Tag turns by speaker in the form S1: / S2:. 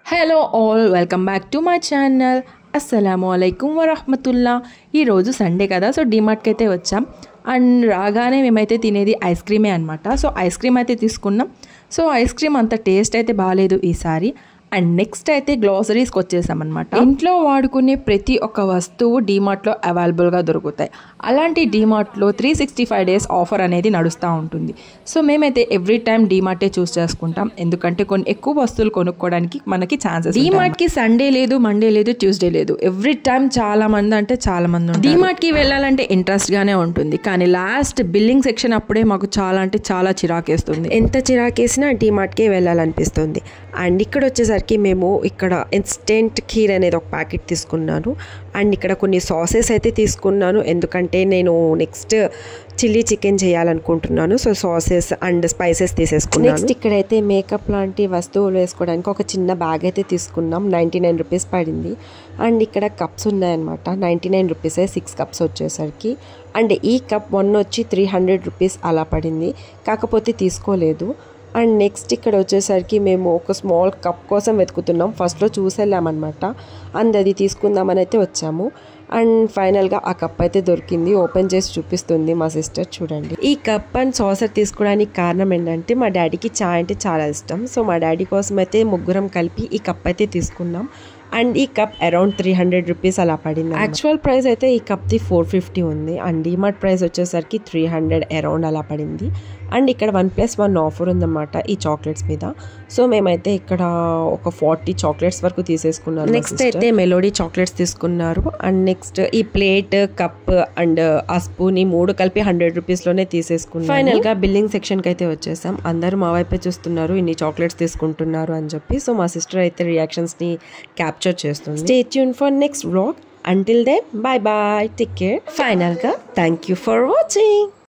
S1: hello all welcome back to my channel అస్సలాము అలైకుం వరహమతుల్లా ఈరోజు సండే కదా సో డిమార్ట్కి అయితే వచ్చాం అండ్ రాగానే మేమైతే తినేది ఐస్ క్రీమే అనమాట సో ఐస్ క్రీమ్ అయితే తీసుకున్నాం సో ఐస్ క్రీమ్ అంత టేస్ట్ అయితే బాగాలేదు ఈసారి అండ్ నెక్స్ట్ అయితే గ్లాసరీస్కి వచ్చేసాం అనమాట ఇంట్లో వాడుకునే ప్రతి ఒక్క వస్తువు డీమార్ట్లో అవైలబుల్గా దొరుకుతాయి అలాంటి డీమార్ట్లో three sixty five days offer అనేది నడుస్తూ ఉంటుంది సో మేమైతే ఎవ్రీ టైం డీమార్టే చూస్ చేసుకుంటాం ఎందుకంటే కొన్ని ఎక్కువ వస్తువులు కొనుక్కోవడానికి మనకి ఛాన్సెస్ డీమార్ట్కి సండే లేదు మండే లేదు ట్యూస్డే లేదు ఎవ్రీ టైం చాలా మంది అంటే చాలా మంది డీమార్ట్కి వెళ్ళాలంటే ఇంట్రెస్ట్గానే ఉంటుంది కానీ లాస్ట్ బిల్లింగ్ సెక్షన్ అప్పుడే మాకు చాలా అంటే చాలా చిరాకేస్తుంది
S2: ఎంత చిరాకేసినా డిమార్ట్కే వెళ్ళాలనిపిస్తుంది అండ్ ఇక్కడ వచ్చేసరికి మేము ఇక్కడ ఇన్స్టెంట్ ఖీర్ అనేది ఒక ప్యాకెట్ తీసుకున్నాను అండ్ ఇక్కడ కొన్ని సాసెస్ అయితే తీసుకున్నాను ఎందుకంటే నేను నెక్స్ట్ చిల్లీ చికెన్ చేయాలనుకుంటున్నాను సో సాసెస్ అండ్ స్పైసెస్ తీసేసుకున్నాను నెక్స్ట్ ఇక్కడైతే మేకప్ లాంటి వస్తువులు వేసుకోవడానికి ఒక చిన్న బ్యాగ్ అయితే తీసుకున్నాం నైంటీ నైన్ రూపీస్ పడింది అండ్ ఇక్కడ కప్స్ ఉన్నాయన్నమాట నైంటీ నైన్ రూపీసే సిక్స్ కప్స్ వచ్చేసరికి అండ్ ఈ కప్ వన్ వచ్చి త్రీ హండ్రెడ్ రూపీస్ అలా పడింది కాకపోతే తీసుకోలేదు అండ్ నెక్స్ట్ ఇక్కడ వచ్చేసరికి మేము ఒక స్మాల్ కప్ కోసం వెతుకుతున్నాం ఫస్ట్లో చూసేళ్ళామన్నమాట అండ్ అది తీసుకుందామని అయితే వచ్చాము అండ్ ఫైనల్గా ఆ కప్ అయితే దొరికింది ఓపెన్ చేసి చూపిస్తుంది మా సిస్టర్ చూడండి ఈ కప్ అండ్ సాసర్ తీసుకోవడానికి కారణం ఏంటంటే మా డాడీకి చాయ్ అంటే చాలా ఇష్టం సో మా డాడీ కోసం అయితే ముగ్గురం కలిపి ఈ కప్ అయితే తీసుకున్నాం అండ్ ఈ cup around three hundred rupees అలా పడింది యాక్చువల్ ప్రైస్ అయితే ఈ కప్ది ఫోర్ ఫిఫ్టీ ఉంది అండ్ డిమార్ట్ ప్రైస్ వచ్చేసరికి త్రీ హండ్రెడ్ అరౌండ్ అలా పడింది అండ్ ఇక్కడ వన్ ప్లస్ వన్ ఆఫర్ ఉందన్నమాట ఈ చాక్లెట్స్ మీద సో మేమైతే ఇక్కడ ఒక ఫార్టీ చాక్లెట్స్ వరకు తీసేసుకున్నాం నెక్స్ట్ అయితే మెలోడీ చాక్లెట్స్ తీసుకున్నారు అండ్ నెక్స్ట్ ఈ ప్లేట్ కప్ అండ్ ఆ స్పూన్ ఈ మూడు కలిపి హండ్రెడ్ రూపీస్లోనే తీసేసుకున్నాం ఫైనల్గా బిల్లింగ్ సెక్షన్కి అయితే వచ్చేసాం అందరూ మా వైపే చూస్తున్నారు ఇన్ని చాక్లెట్స్ తీసుకుంటున్నారు అని చెప్పి సో మా సిస్టర్ అయితే రియాక్షన్స్ని క్యాప్చర్ చేస్తుంది stay tune for next vlog until then bye bye take care ఫైనల్గా థ్యాంక్ యూ ఫర్ వాచింగ్